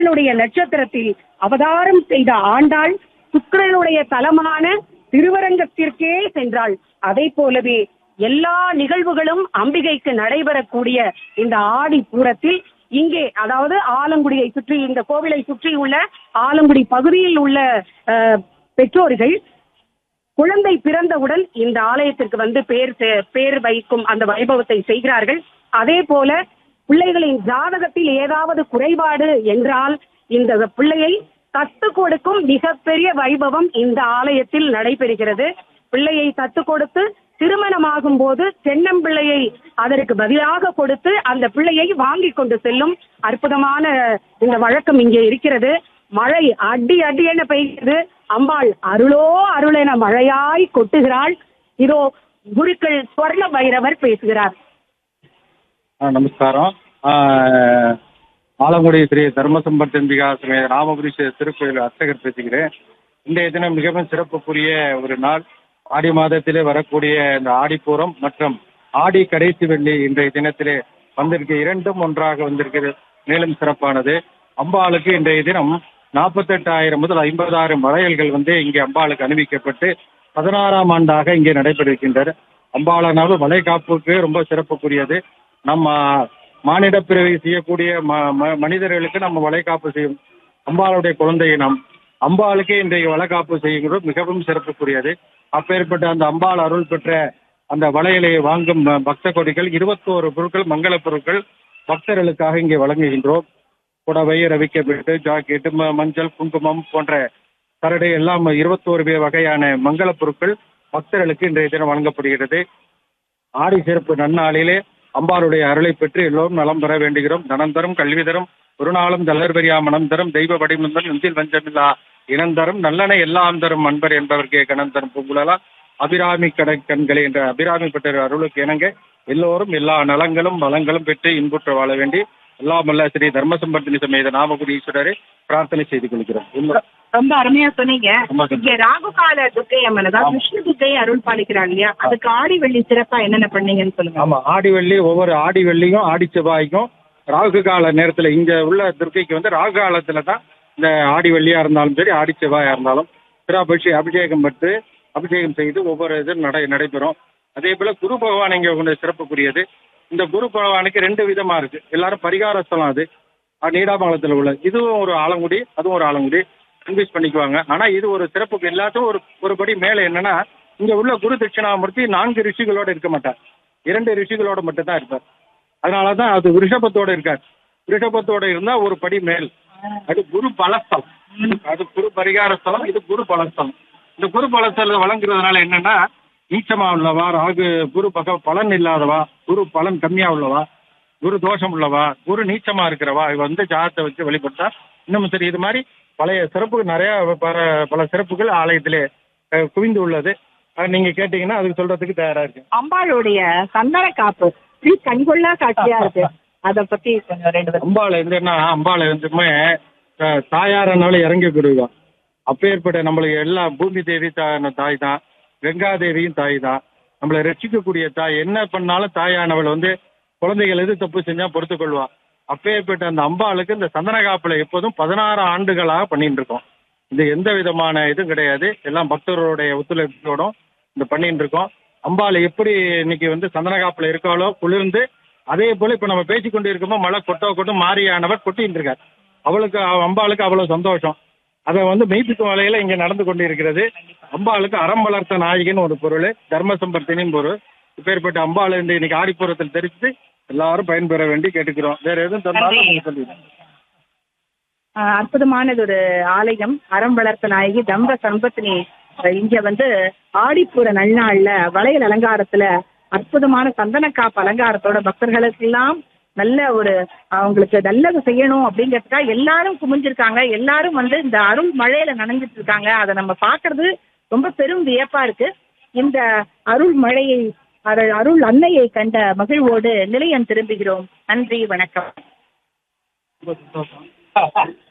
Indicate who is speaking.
Speaker 1: சுக்கிரனுடைய நட்சத்திரத்தில் அவதாரம் செய்த ஆண்டாள் சுக்கிரனுடைய தலமான திருவரங்கத்திற்கே சென்றாள் அதை போலவே எல்லா நிகழ்வுகளும் அம்பிகைக்கு நடைபெறக்கூடிய இந்த ஆடி பூரத்தில் இங்கே அதாவது ஆலங்குடியை சுற்றி இந்த கோவிலை சுற்றி உள்ள ஆலங்குடி பகுதியில் உள்ள அஹ், பெற்றோர்கள் குழந்தை பிறந்தவுடன் இந்த ஆலயத்திற்கு வந்து பேர் செ- பேர் வைக்கும் அந்த வைபவத்தை செய்கிறார்கள் அதே போல பிள்ளைகளின் ஜாதகத்தில் ஏதாவது குறைபாடு என்றால் இந்த பிள்ளையை தத்து கொடுக்கும் மிகப்பெரிய வைபவம் இந்த ஆலயத்தில் நடைபெறுகிறது பிள்ளையை தத்து கொடுத்து திருமணமாகும் போது தென்னம்பிள்ளையை அதற்கு பதிலாக கொடுத்து அந்த பிள்ளையை வாங்கி கொண்டு செல்லும் அற்புதமான இந்த வழக்கம் இங்கே இருக்கிறது மழை அடி அடி என பெய்கிறது அம்பாள் அருளோ அருள் என மழையாய் கொட்டுகிறாள் இதோ குருக்கள் ஸ்வர்ண பைரவர் பேசுகிறார்
Speaker 2: ஆ, நமஸ்காரம் ஆ, ஆலங்குடி ஸ்ரீ தர்மசம்பர்த்தம்பிகா சமேத ராமபுரி ஸ்ரீ திருக்கோயில் அர்ச்சகர் பேசுகிறேன் இன்றைய தினம் மிகவும் சிறப்புக்குரிய ஒரு நாள் ஆடி மாதத்திலே வரக்கூடிய இந்த ஆடிப்பூரம் மற்றும் ஆடி கடைசி வெள்ளி இன்றைய தினத்திலே வந்திருக்க இரண்டும் ஒன்றாக வந்திருக்கிறது மேலும் சிறப்பானது அம்பாளுக்கு இன்றைய தினம் நாற்பத்தெட்டாயிரம் முதல் ஐம்பதாயிரம் வளையல்கள் வந்து இங்கே அம்பாளுக்கு அணிவிக்கப்பட்டு பதினாறாம் ஆண்டாக இங்கே நடைபெறுகின்றது அம்பாளானாலும் வளைகாப்புக்கு ரொம்ப சிறப்புக்குரியது நம்ம மானிட பிறவி செய்யக்கூடிய ம- ம- மனிதர்களுக்கு நம்ம வளைகாப்பு செய்யும் அம்பாளுடைய குழந்தை இனம் அம்பாளுக்கே இன்றைய வளைகாப்பு செய்கிறது மிகவும் சிறப்புக்குரியது அப்பேற்பட்ட அந்த அம்பாள் அருள் பெற்ற அந்த வளையலை வாங்கும் ப- பக்த கொடிகள் இருபத்தோரு பொருட்கள் மங்கள பொருட்கள் பக்தர்களுக்காக இங்கே வழங்குகின்றோம் புடவை ரவிக்கப்பட்டு ஜாக்கெட்டு ம- மஞ்சள் குங்குமம் போன்ற சரடை எல்லாம் இருபத்தோரு வே- வகையான மங்கள பொருட்கள் பக்தர்களுக்கு இன்றைய தினம் வழங்கப்படுகிறது ஆடி சிறப்பு நன்னாளிலே அம்பாளுடைய அருளை பெற்று எல்லோரும் நலம் பெற வேண்டுகிறோம் தனம் தரும் கல்வி தரும் ஒரு நாளும் தளர் பெரியா மனம் தரும் தெய்வ வடிமுந்தன் நெஞ்சில் வஞ்சமில்லா இனம் தரும் நல்லன எல்லாம் தரும் அன்பர் என்பவர்க்கே கணம் தரும் பூங்குழலா அபிராமி கடை கண்களே என்ற அபிராமி பெற்ற அருளுக்கு இணங்க எல்லோரும் எல்லா நலங்களும் வளங்களும் பெற்று இன்புற்று வாழ வேண்டி எல்லாம் வல்ல ஸ்ரீ தர்மசம்பர்த்தினி சமேத நாமகுடி ஈஸ்வரரை பிரார்த்தனை செய்து கொள்கிறோம் இன்னும்
Speaker 3: ரொம்ப அருமையா சொன்னீங்க
Speaker 2: ரொம்ப சந்தோஷம்.
Speaker 3: இங்க ராகுகால துர்க்கை அம்மன் அதாவது
Speaker 2: ஆமா.
Speaker 3: விஷ்ணு துர்க்கை அருள் பாலிக்கிறாங்க இல்லையா அதுக்கு ஆடி வெள்ளி சிறப்பா என்னென்ன பண்ணீங்கன்னு சொல்லுங்க
Speaker 2: ஆமா ஆடி வெள்ளி ஒவ்வொரு ஆடி வெள்ளியும் ஆடி செவ்வாய்க்கும் ராகு கால நேரத்துல இங்க உள்ள துர்க்கைக்கு வந்து ராகு காலத்துல தான் இந்த ஆடி வெள்ளியா இருந்தாலும் சரி ஆடி செவ்வாயா இருந்தாலும் சிறாபட்சி அபிஷேகம் பெற்று அபிஷேகம் செய்து ஒவ்வொரு இது நடை நடைபெறும் அதே போல குரு பகவான் இங்க கொண்ட சிறப்புக்குரியது இந்த குரு பகவானுக்கு ரெண்டு விதமா இருக்கு எல்லாரும் பரிகார ஸ்தலம் அது அது நீடாமங்கலத்தில் உள்ள இதுவும் ஒரு ஆலங்குடி அதுவும் ஒரு ஆலங்குடி கன்ஃபியூஸ் பண்ணிக்குவாங்க ஆனா இது ஒரு சிறப்புக்கு எல்லாத்துக்கும் ஒரு ஒரு படி மேல என்னன்னா இங்க உள்ள குரு தட்சிணாமூர்த்தி நான்கு ரிஷிகளோட இருக்க மாட்டார் இரண்டு ரிஷிகளோட மட்டும் தான் இருப்பார் அதனால தான் அது ரிஷபத்தோட இருக்கார் ரிஷபத்தோட இருந்தா ஒரு படி மேல் அது குரு பலஸ்தலம் அது குரு பரிகார ஸ்தலம் இது குரு பலஸ்தலம் இந்த குரு பலஸ்தலம் வழங்குறதுனால என்னன்னா நீச்சமா உள்ளவா ராகு குரு பக பலன் இல்லாதவா குரு பலன் கம்மியா உள்ளவா குரு தோஷம் உள்ளவா குரு நீச்சமா இருக்கிறவா இவ வந்து ஜாதத்தை வச்சு வழிபட்டா இன்னும் சரி இது மாதிரி பழைய சிறப்புகள் நிறைய பல பல சிறப்புகள் ஆலயத்திலே அஹ், குவிந்து உள்ளது அது நீங்க கேட்டீங்கன்னா அதுக்கு சொல்றதுக்கு தயாரா இருக்கு
Speaker 3: அம்பாளுடைய சந்தன காப்பு ஸ்ரீ கண்கொள்ளா காட்சியா இருக்கு அத பத்தி கொஞ்சம் ரெண்டு பேரும்
Speaker 2: அம்பாள் வந்துன்னா அம்பாள் வந்துமே அஹ், தாயாரனால இறங்கி கொடுவா அப்பேற்பட்ட நம்மளுக்கு எல்லா பூமி தேவி தா- தாய் தான் கங்கா தேவியும் தாய் தான் நம்மளை ரட்சிக்கக்கூடிய தாய் என்ன பண்ணாலும் தாயானவள் வந்து குழந்தைகள் எது தப்பு செஞ்சா பொறுத்துக் கொள்வா அப்பேற்பட்ட அந்த அம்பாளுக்கு இந்த சந்தன காப்புல எப்போதும் பதினாறு ஆண்டுகளாக பண்ணிட்டு இருக்கோம் இது எந்த விதமான இதுவும் கிடையாது எல்லாம் பக்தர்களுடைய ஒத்துழைப்போடும் இந்த பண்ணிட்டு இருக்கோம் அம்பாள் எப்படி இன்னைக்கு வந்து சந்தன காப்புல இருக்காளோ குளிர்ந்து அதே போல இப்ப நம்ம பேசிக் கொண்டு இருக்கும்போது மழை கொட்டோ கொட்டும் மாறியானவர் கொட்டிட்டு இருக்கார் அவளுக்கு அவ- அம்பாளுக்கு அவ்வளவு சந்தோஷம் அதை வந்து மெய்ப்பிக்கும் வகையில இங்க நடந்து கொண்டு இருக்கிறது அம்பாளுக்கு அறம் வளர்த்த நாயகின்னு ஒரு பொருள் தர்ம சம்பர்த்தினின் பொருள் இப்பேற்பட்ட அம்பாள் இந்த இன்னைக்கு ஆடிப்புறத்தில் தெரிவித்து எல்லாரும் பயன்பெற வேண்டி கேட்டுக்கிறோம் வேற எதுவும் தந்தாலும் நீங்க சொல்லிடுங்க
Speaker 3: ஆஹ் அற்புதமானது ஒரு ஆலயம் அறம் வளர்த்த நாயகி தம்ப சம்பத்தினி அஹ் இங்க வந்து ஆடிப்பூர நன்னாள்ல வளையல் அலங்காரத்துல அற்புதமான சந்தனக்காப்பு அலங்காரத்தோட பக்தர்களுக்கெல்லாம் நல்ல ஒரு அவங்களுக்கு நல்லது செய்யணும் அப்படிங்கிறதுக்காக எல்லாரும் குமிஞ்சிருக்காங்க எல்லாரும் வந்து இந்த அருள் மழையில நனைஞ்சிட்டு இருக்காங்க அதை நம்ம பாக்குறது ரொம்ப பெரும் வியப்பா இருக்கு இந்த அருள் மழையை அருள் அருள் அன்னையை கண்ட மகிழ்வோடு நிலையம் திரும்புகிறோம் நன்றி வணக்கம்
Speaker 2: ரொம்ப சந்தோஷம்